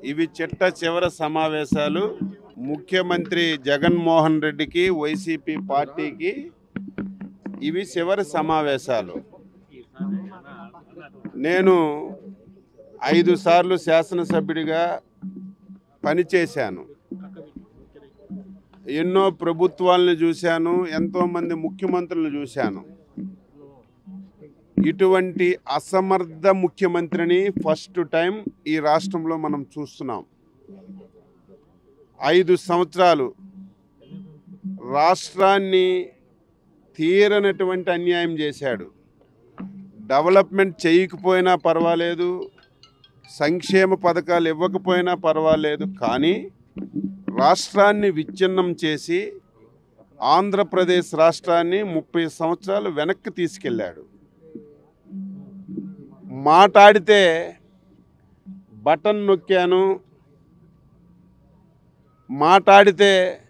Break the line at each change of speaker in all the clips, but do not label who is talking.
ఇవి చిట్ట చివరి సమావేశాలు ముఖ్యమంత్రి జగన్మోహన్ రెడ్డికి వైసీపీ పార్టీకి ఇవి చివరి సమావేశాలు నేను ఐదు సార్లు శాసనసభ్యుడిగా పనిచేశాను ఎన్నో ప్రభుత్వాలను చూశాను ఎంతోమంది ముఖ్యమంత్రులను చూశాను ఇటువంటి అసమర్థ ముఖ్యమంత్రిని ఫస్ట్ టైం ఈ రాష్ట్రంలో మనం చూస్తున్నాం ఐదు సంవత్సరాలు రాష్ట్రాన్ని తీరనటువంటి అన్యాయం చేశాడు డెవలప్మెంట్ చేయకపోయినా పర్వాలేదు సంక్షేమ పథకాలు ఇవ్వకపోయినా పర్వాలేదు కానీ రాష్ట్రాన్ని విచ్ఛిన్నం చేసి ఆంధ్రప్రదేశ్ రాష్ట్రాన్ని ముప్పై సంవత్సరాలు వెనక్కి తీసుకెళ్ళాడు మాట్లాడితే బటన్ నొక్కాను మాట్లాడితే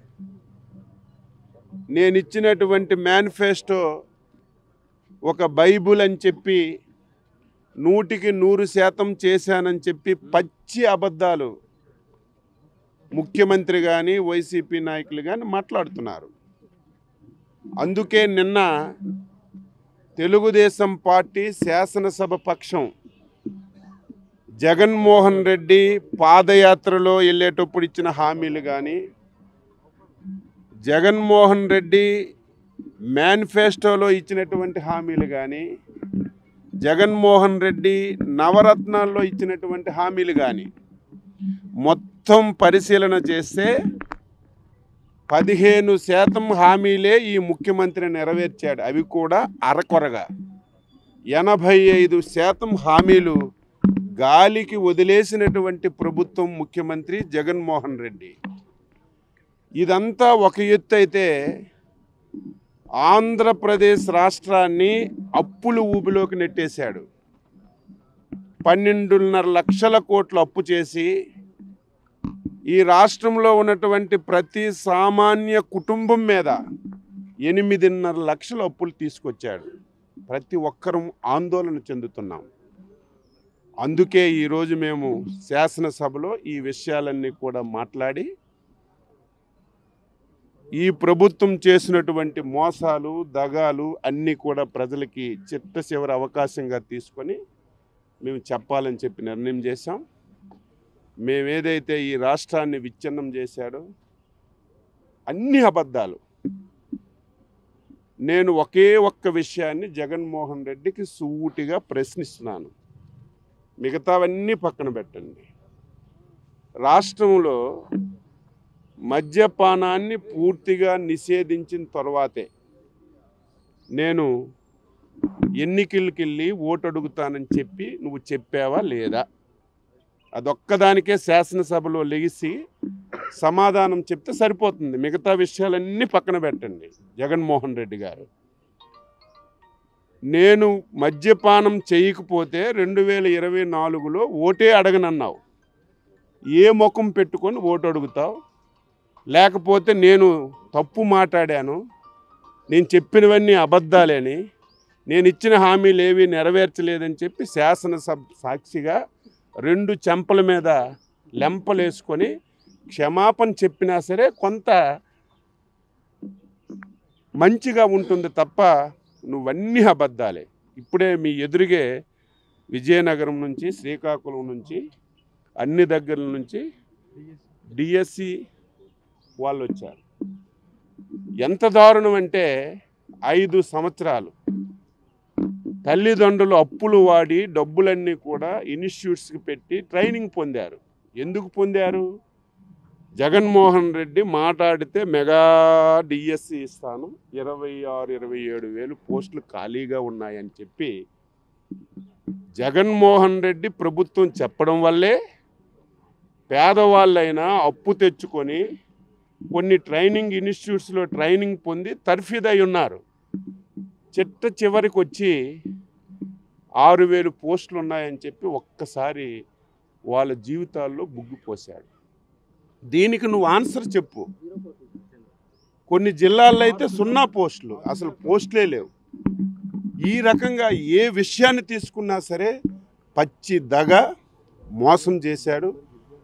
నేను ఇచ్చినటువంటి మేనిఫెస్టో ఒక బైబుల్ అని చెప్పి నూటికి నూరు శాతం చేశానని చెప్పి పచ్చి అబద్ధాలు ముఖ్యమంత్రి కానీ వైసీపీ నాయకులు కానీ మాట్లాడుతున్నారు అందుకే నిన్న తెలుగుదేశం పార్టీ శాసనసభ పక్షం జగన్మోహన్ రెడ్డి పాదయాత్రలో వెళ్ళేటప్పుడు ఇచ్చిన హామీలు కానీ జగన్మోహన్ రెడ్డి మేనిఫెస్టోలో ఇచ్చినటువంటి హామీలు కానీ జగన్మోహన్ రెడ్డి నవరత్నాల్లో ఇచ్చినటువంటి హామీలు కానీ మొత్తం పరిశీలన చేస్తే పదిహేను శాతం హామీలే ఈ ముఖ్యమంత్రి నెరవేర్చాడు అవి కూడా అరకొరగా ఎనభై ఐదు శాతం హామీలు గాలికి వదిలేసినటువంటి ప్రభుత్వం ముఖ్యమంత్రి జగన్మోహన్ రెడ్డి ఇదంతా ఒక ఎత్తు అయితే ఆంధ్రప్రదేశ్ రాష్ట్రాన్ని అప్పులు ఊబిలోకి నెట్టేశాడు పన్నెండున్నర లక్షల కోట్లు అప్పు చేసి ఈ రాష్ట్రంలో ఉన్నటువంటి ప్రతి సామాన్య కుటుంబం మీద ఎనిమిదిన్నర లక్షల అప్పులు తీసుకొచ్చాడు ప్రతి ఒక్కరూ ఆందోళన చెందుతున్నాం అందుకే ఈరోజు మేము శాసనసభలో ఈ విషయాలన్నీ కూడా మాట్లాడి ఈ ప్రభుత్వం చేసినటువంటి మోసాలు దగాలు అన్నీ కూడా ప్రజలకి చిట్ట చివరి అవకాశంగా తీసుకొని మేము చెప్పాలని చెప్పి నిర్ణయం చేశాం మేమేదైతే ఈ రాష్ట్రాన్ని విచ్ఛిన్నం చేశాడో అన్ని అబద్ధాలు నేను ఒకే ఒక్క విషయాన్ని జగన్మోహన్ రెడ్డికి సూటిగా ప్రశ్నిస్తున్నాను మిగతావన్నీ పక్కన పెట్టండి రాష్ట్రంలో మద్యపానాన్ని పూర్తిగా నిషేధించిన తర్వాతే నేను ఎన్నికలకి వెళ్ళి ఓటు అడుగుతానని చెప్పి నువ్వు చెప్పావా లేదా అదొక్కదానికే శాసనసభలో లెగిసి సమాధానం చెప్తే సరిపోతుంది మిగతా విషయాలన్నీ పక్కన పెట్టండి జగన్మోహన్ రెడ్డి గారు నేను మద్యపానం చేయకపోతే రెండు వేల ఇరవై నాలుగులో ఓటే అడగనన్నావు ఏ ముఖం పెట్టుకొని ఓటు అడుగుతావు లేకపోతే నేను తప్పు మాట్లాడాను నేను చెప్పినవన్నీ అబద్ధాలేని నేను ఇచ్చిన హామీలు ఏవి నెరవేర్చలేదని చెప్పి శాసనసభ సాక్షిగా రెండు చెంపల మీద లెంపలేసుకొని క్షమాపణ చెప్పినా సరే కొంత మంచిగా ఉంటుంది తప్ప నువ్వన్నీ అబద్ధాలే ఇప్పుడే మీ ఎదురుగే విజయనగరం నుంచి శ్రీకాకుళం నుంచి అన్ని దగ్గర నుంచి డిఎస్సి వాళ్ళు వచ్చారు ఎంత దారుణం అంటే ఐదు సంవత్సరాలు తల్లిదండ్రులు అప్పులు వాడి డబ్బులన్నీ కూడా ఇన్స్టిట్యూట్స్కి పెట్టి ట్రైనింగ్ పొందారు ఎందుకు పొందారు జగన్మోహన్ రెడ్డి మాట్లాడితే మెగా డిఎస్సి ఇస్తాను ఇరవై ఆరు ఇరవై ఏడు వేలు పోస్టులు ఖాళీగా ఉన్నాయని చెప్పి జగన్మోహన్ రెడ్డి ప్రభుత్వం చెప్పడం వల్లే పేదవాళ్ళైనా అప్పు తెచ్చుకొని కొన్ని ట్రైనింగ్ ఇన్స్టిట్యూట్స్లో ట్రైనింగ్ పొంది తర్ఫీదై ఉన్నారు చిట్ట చివరికి వచ్చి ఆరు వేలు పోస్టులు ఉన్నాయని చెప్పి ఒక్కసారి వాళ్ళ జీవితాల్లో బుగ్గు పోశాడు దీనికి నువ్వు ఆన్సర్ చెప్పు కొన్ని జిల్లాల్లో అయితే సున్నా పోస్టులు అసలు పోస్టులే లేవు ఈ రకంగా ఏ విషయాన్ని తీసుకున్నా సరే పచ్చి దగ మోసం చేశాడు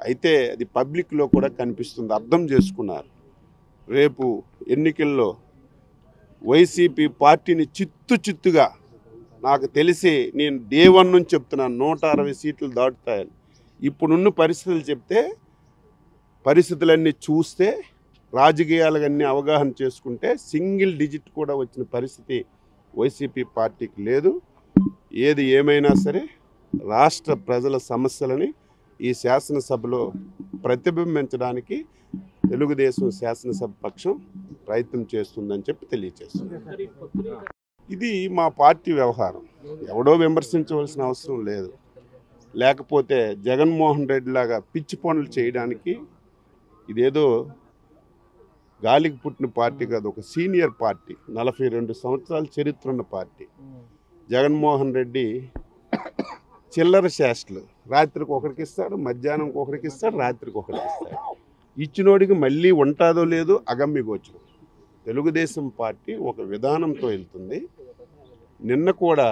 అయితే అది పబ్లిక్లో కూడా కనిపిస్తుంది అర్థం చేసుకున్నారు రేపు ఎన్నికల్లో వైసీపీ పార్టీని చిత్తు చిత్తుగా నాకు తెలిసి నేను డే వన్ నుంచి చెప్తున్నాను నూట అరవై సీట్లు దాటుతాయని ఇప్పుడున్న పరిస్థితులు చెప్తే పరిస్థితులన్నీ చూస్తే రాజకీయాలన్నీ అవగాహన చేసుకుంటే సింగిల్ డిజిట్ కూడా వచ్చిన పరిస్థితి వైసీపీ పార్టీకి లేదు ఏది ఏమైనా సరే రాష్ట్ర ప్రజల సమస్యలని ఈ శాసనసభలో ప్రతిబింబించడానికి తెలుగుదేశం శాసనసభ పక్షం ప్రయత్నం చేస్తుందని చెప్పి తెలియజేస్తుంది ఇది మా పార్టీ వ్యవహారం ఎవడో విమర్శించవలసిన అవసరం లేదు లేకపోతే జగన్మోహన్ రెడ్డి లాగా పిచ్చి పనులు చేయడానికి ఇదేదో గాలికి పుట్టిన పార్టీ కాదు ఒక సీనియర్ పార్టీ నలభై రెండు సంవత్సరాల చరిత్ర ఉన్న పార్టీ జగన్మోహన్ రెడ్డి చిల్లర శాస్త్రులు రాత్రికి ఒకరికి ఇస్తాడు మధ్యాహ్నంకి ఒకరికి ఇస్తాడు రాత్రికి ఒకరికి ఇస్తాడు ఇచ్చినోడికి మళ్ళీ ఉంటుందో లేదో అగమ్య గోచరం తెలుగుదేశం పార్టీ ఒక విధానంతో వెళ్తుంది నిన్న కూడా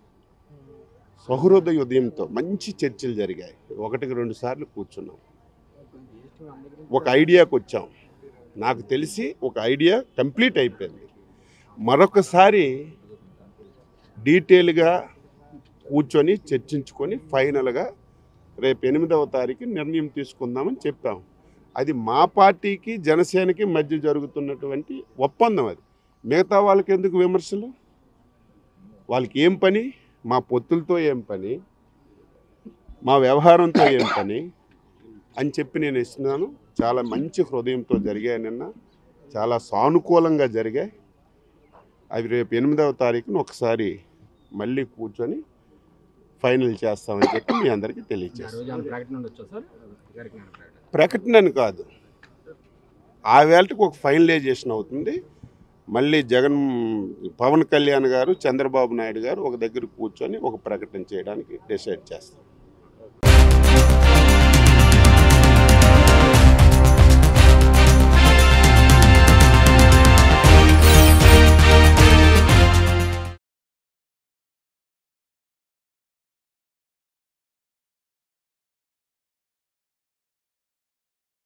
సహృదయ ఉదయంతో మంచి చర్చలు జరిగాయి ఒకటికి రెండు సార్లు కూర్చున్నాం ఒక ఐడియాకి వచ్చాం నాకు తెలిసి ఒక ఐడియా కంప్లీట్ అయిపోయింది మరొకసారి డీటెయిల్గా కూర్చొని చర్చించుకొని ఫైనల్గా రేపు ఎనిమిదవ తారీఖు నిర్ణయం తీసుకుందామని చెప్పాం అది మా పార్టీకి జనసేనకి మధ్య జరుగుతున్నటువంటి ఒప్పందం అది మిగతా వాళ్ళకి ఎందుకు విమర్శలు వాళ్ళకి ఏం పని మా పొత్తులతో ఏం పని మా వ్యవహారంతో ఏం పని అని చెప్పి నేను ఇస్తున్నాను చాలా మంచి హృదయంతో జరిగాయి నిన్న చాలా సానుకూలంగా జరిగాయి అవి రేపు ఎనిమిదవ తారీఖున ఒకసారి మళ్ళీ కూర్చొని ఫైనల్ చేస్తామని చెప్పి మీ అందరికీ
ఆ
తెలియజేస్తాను
రోజు ఏమైనా ప్రకటన ఉండొచ్చా సార్ అధికారిక ప్రకటన
ప్రకటన అని కాదు ఆ వేళకి ఒక ఫైనలైజేషన్ అవుతుంది మళ్ళీ జగన్ పవన్ కళ్యాణ్ గారు చంద్రబాబు నాయుడు గారు ఒక దగ్గర కూర్చొని ఒక ప్రకటన చేయడానికి డిసైడ్ చేస్తారు